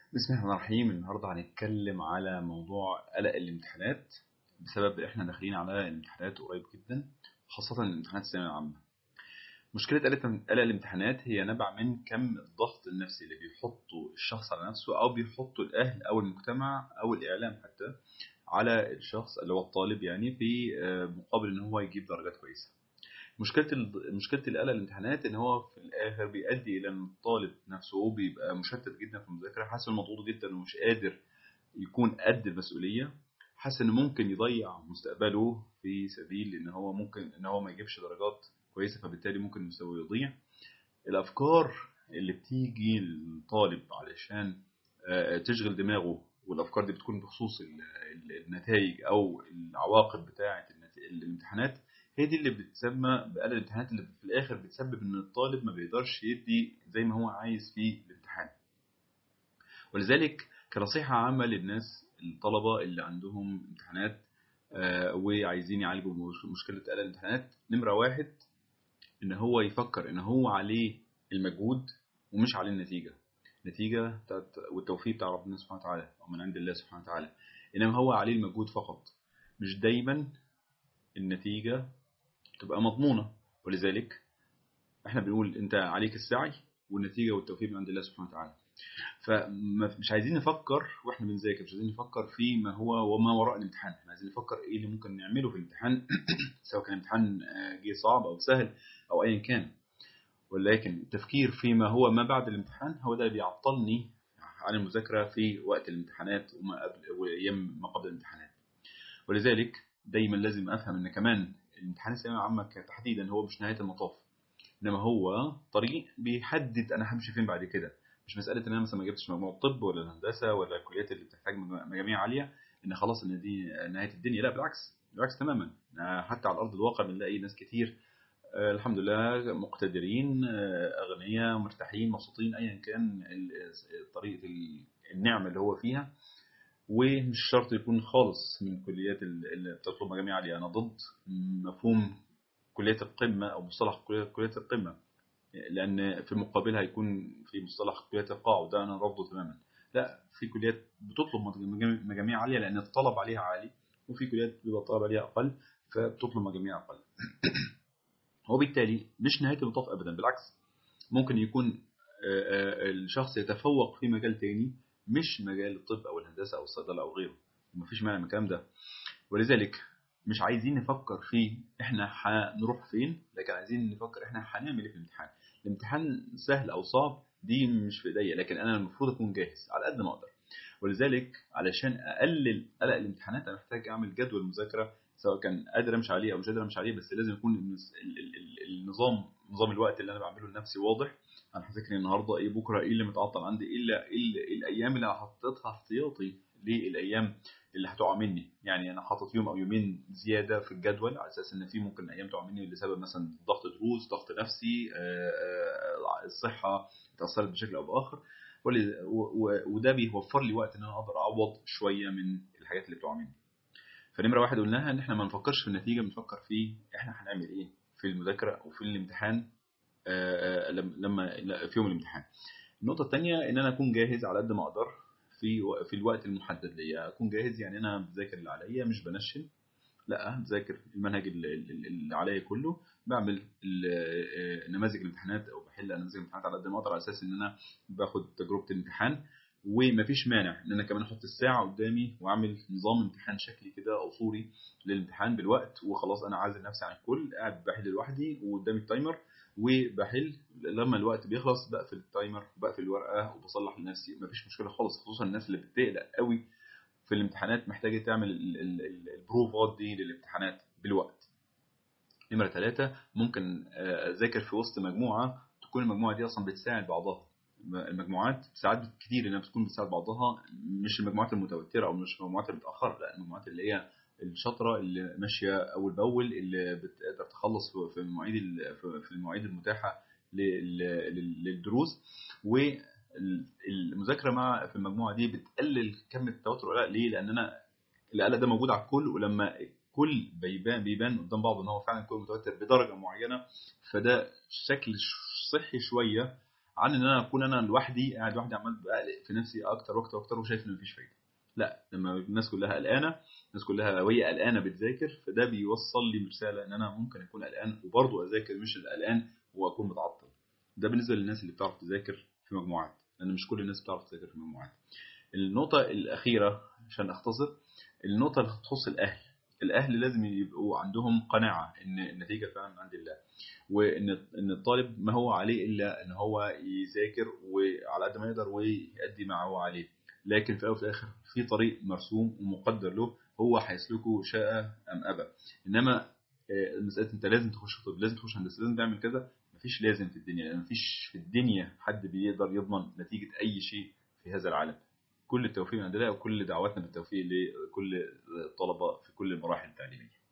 بسم الله الرحمن الرحيم النهارده هنتكلم على موضوع قلق الامتحانات بسبب احنا داخلين على امتحانات قريب جدا خاصة الامتحانات الثانوية العامة. مشكلة قلق قلق الامتحانات هي نبع من كم الضغط النفسي اللي بيحطه الشخص على نفسه أو بيحطه الأهل أو المجتمع أو الإعلام حتى على الشخص اللي هو الطالب يعني في مقابل إن هو يجيب درجات كويسة. مشكلة مشكلة القلق الامتحانات إن هو في الآخر بيؤدي إلى إن الطالب نفسه بيبقى مشتت جدا في المذاكرة حاسس إنه مضغوط جدا ومش قادر يكون قد المسؤولية حاسس إن ممكن يضيع مستقبله في سبيل إن هو ممكن إن هو ما يجيبش درجات كويسة فبالتالي ممكن مستواه يضيع الأفكار اللي بتيجي للطالب علشان تشغل دماغه والأفكار دي بتكون بخصوص النتائج أو العواقب بتاعة الامتحانات هي دي اللي بتسمى بقلق الامتحانات اللي في الاخر بتسبب ان الطالب ما بيقدرش يدي زي ما هو عايز في الامتحان ولذلك كنصيحة عامة للناس الطلبة اللي عندهم امتحانات وعايزين يعالجوا مشكلة قلق الامتحانات نمرة واحد ان هو يفكر ان هو عليه المجهود ومش عليه النتيجة النتيجة والتوفيق بتاع ربنا سبحانه وتعالى او من عند الله سبحانه وتعالى انما هو عليه المجهود فقط مش دايما النتيجة تبقى مضمونة ولذلك احنا بنقول انت عليك السعي والنتيجة والتوفيق من عند الله سبحانه وتعالى فمش عايزين نفكر واحنا بنذاكر مش عايزين نفكر في ما هو وما وراء الامتحان احنا عايزين نفكر ايه اللي ممكن نعمله في الامتحان سواء كان امتحان جه صعب او سهل او ايا كان ولكن التفكير فيما هو ما بعد الامتحان هو ده اللي بيعطلني عن المذاكرة في وقت الامتحانات وما قبل وايام ما قبل الامتحانات ولذلك دايما لازم افهم ان كمان الامتحان الثانويه العامه تحديدا هو مش نهايه المطاف انما هو طريق بيحدد انا همشي فين بعد كده مش مساله ان انا مثلا ما جبتش مجموع الطب ولا الهندسه ولا الكليات اللي بتحتاج مجاميع عاليه ان خلاص ان دي نهايه الدنيا لا بالعكس بالعكس تماما حتى على ارض الواقع بنلاقي ناس كتير الحمد لله مقتدرين اغنياء مرتاحين مبسوطين ايا كان طريقه النعمه اللي هو فيها ومش شرط يكون خالص من الكليات اللي بتطلب مجاميع عالية أنا ضد مفهوم كلية القمة أو مصطلح كلية القمة لأن في مقابلها يكون في مصطلح كلية القاع وده أنا رافضه تماما لا في كليات بتطلب مجاميع عالية لأن الطلب عليها عالي وفي كليات بيبقى الطلب عليها أقل فبتطلب مجاميع أقل وبالتالي مش نهاية المطاف أبدا بالعكس ممكن يكون الشخص يتفوق في مجال تاني مش مجال الطب او الهندسه او الصيدله او غيره مفيش معنى من الكلام ده ولذلك مش عايزين نفكر في احنا هنروح فين لكن عايزين نفكر احنا هنعمل ايه في الامتحان الامتحان سهل او صعب دي مش في ايديا لكن انا المفروض اكون جاهز على قد ما اقدر ولذلك علشان اقلل قلق الامتحانات انا محتاج اعمل جدول مذاكره سواء كان قادر امشي عليه او مش قادر امشي عليه بس لازم يكون النظام نظام الوقت اللي انا بعمله لنفسي واضح انا هذاكر النهارده ايه بكره ايه اللي متعطل عندي ايه, اللي إيه الايام اللي انا حطيتها احتياطي للايام اللي هتقع مني يعني انا حاطط يوم او يومين زياده في الجدول على اساس ان في ممكن ايام تقع مني لسبب مثلا ضغط دروس ضغط نفسي الصحه اتاثرت بشكل او باخر وده بيوفر لي وقت ان انا اقدر اعوض شويه من الحاجات اللي بتقع مني فنمره واحد قلناها ان احنا ما نفكرش في النتيجه بنفكر في احنا هنعمل ايه في المذاكره وفي الامتحان لما في يوم الامتحان النقطة الثانية إن أنا أكون جاهز على قد ما أقدر في في الوقت المحدد ليا أكون جاهز يعني أنا بذاكر اللي عليا مش بنشن لا بذاكر المنهج اللي عليا كله بعمل نماذج الامتحانات أو بحل نماذج الامتحانات على قد ما أقدر على أساس إن أنا باخد تجربة الامتحان ومفيش مانع ان انا كمان احط الساعه قدامي واعمل نظام امتحان شكلي كده او صوري للامتحان بالوقت وخلاص انا عازل نفسي عن الكل قاعد بحل لوحدي وقدامي التايمر وبحل لما الوقت بيخلص بقفل التايمر وبقفل الورقه وبصلح لنفسي مفيش مشكله خالص خصوصا الناس اللي بتقلق قوي في الامتحانات محتاجه تعمل البروفات دي للامتحانات بالوقت نمره ثلاثة ممكن اذاكر في وسط مجموعه تكون المجموعه دي اصلا بتساعد بعضها المجموعات ساعات كتير انها بتكون بتساعد بعضها مش المجموعات المتوتره او مش المجموعات المتاخره لا المجموعات اللي هي الشاطره اللي ماشيه اول باول اللي بتقدر تخلص في المواعيد في المواعيد المتاحه للدروس والمذاكره مع في المجموعه دي بتقلل كم التوتر ولا ليه لان انا القلق ده موجود على الكل ولما الكل بيبان بيبان قدام بعض ان هو فعلا كل متوتر بدرجه معينه فده شكل صحي شويه عن ان انا اكون انا لوحدي قاعد لوحدي عمال بقلق في نفسي اكتر واكتر واكتر وشايف ان مفيش فايده لا لما الناس كلها قلقانه الناس كلها وهي قلقانه بتذاكر فده بيوصل لي رساله ان انا ممكن اكون قلقان وبرضه اذاكر مش القلقان واكون متعطل ده بالنسبه للناس اللي بتعرف تذاكر في مجموعات لان مش كل الناس بتعرف تذاكر في مجموعات النقطه الاخيره عشان اختصر النقطه اللي تخص الاهل الاهل لازم يبقوا عندهم قناعه ان النتيجه فعلا من عند الله وان ان الطالب ما هو عليه الا ان هو يذاكر وعلى قد ما يقدر ويأدي ما هو عليه لكن في الاول وفي الاخر في طريق مرسوم ومقدر له هو هيسلكه شاء ام ابى انما مساله انت لازم تخش طب لازم تخش هندسه لازم تعمل كذا مفيش لازم في الدنيا لان مفيش في الدنيا حد بيقدر يضمن نتيجه اي شيء في هذا العالم كل التوفيق من عند الله وكل دعواتنا بالتوفيق لكل الطلبه في كل المراحل التعليميه